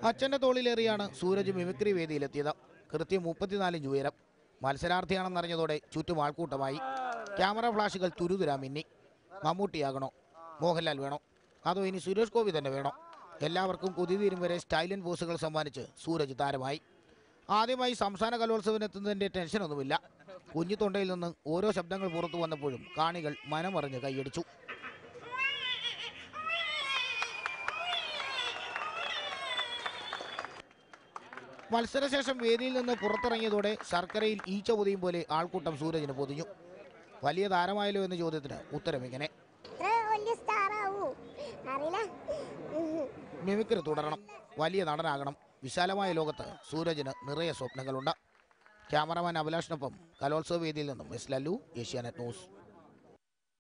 അച്ഛന്റെ തോളിലേറിയാണ് സൂരജ് മിമിക്രി വേദിയിലെത്തിയത് കൃത്യം മുപ്പത്തിനാല് ഇഞ്ച് ഉയരം മത്സരാർത്ഥിയാണെന്നറിഞ്ഞതോടെ ചുറ്റും ആൾക്കൂട്ടമായി ക്യാമറ ഫ്ലാഷുകൾ തുരുതുരാ മിന്നി മമ്മൂട്ടിയാകണോ മോഹൻലാൽ വേണോ അതോ ഇനി സുരേഷ് ഗോപി തന്നെ വേണോ എല്ലാവർക്കും കൊതിതീരും വരെ സ്റ്റൈലൻ പോസുകൾ സമ്മാനിച്ച് സൂരജ് താരമായി ആദ്യമായി സംസ്ഥാന കലോത്സവത്തിനെത്തുന്നതിൻ്റെ ടെൻഷനൊന്നുമില്ല കുഞ്ഞു തൊണ്ടയിൽ നിന്ന് ഓരോ ശബ്ദങ്ങൾ പുറത്തു വന്നപ്പോഴും കാണികൾ മനമറിഞ്ഞ് കൈയടിച്ചു മത്സരശേഷം വേദിയിൽ നിന്ന് പുറത്തിറങ്ങിയതോടെ ശർക്കരയിൽ ഈച്ച പൊതിയും പോലെ ആൾക്കൂട്ടം സൂരജിന് പൊതിഞ്ഞു വലിയ താരമായല്ലോ എന്ന ചോദ്യത്തിന് ഉത്തരം ഇങ്ങനെ ഇത്ര വലിയ സ്റ്റാർ ആവൂ അറിയില്ല മിമിക്രി തുടരണം വലിയ നടനാകണം വിശാലമായ ലോകത്ത് സൂരജിന് നിറയെ സ്വപ്നങ്ങളുണ്ട് ക്യാമറമാൻ അഭിലാഷിനൊപ്പം കലോത്സവ വേദിയിൽ നിന്നും എസ് ലല്ലു ഏഷ്യാനെറ്റ് ന്യൂസ്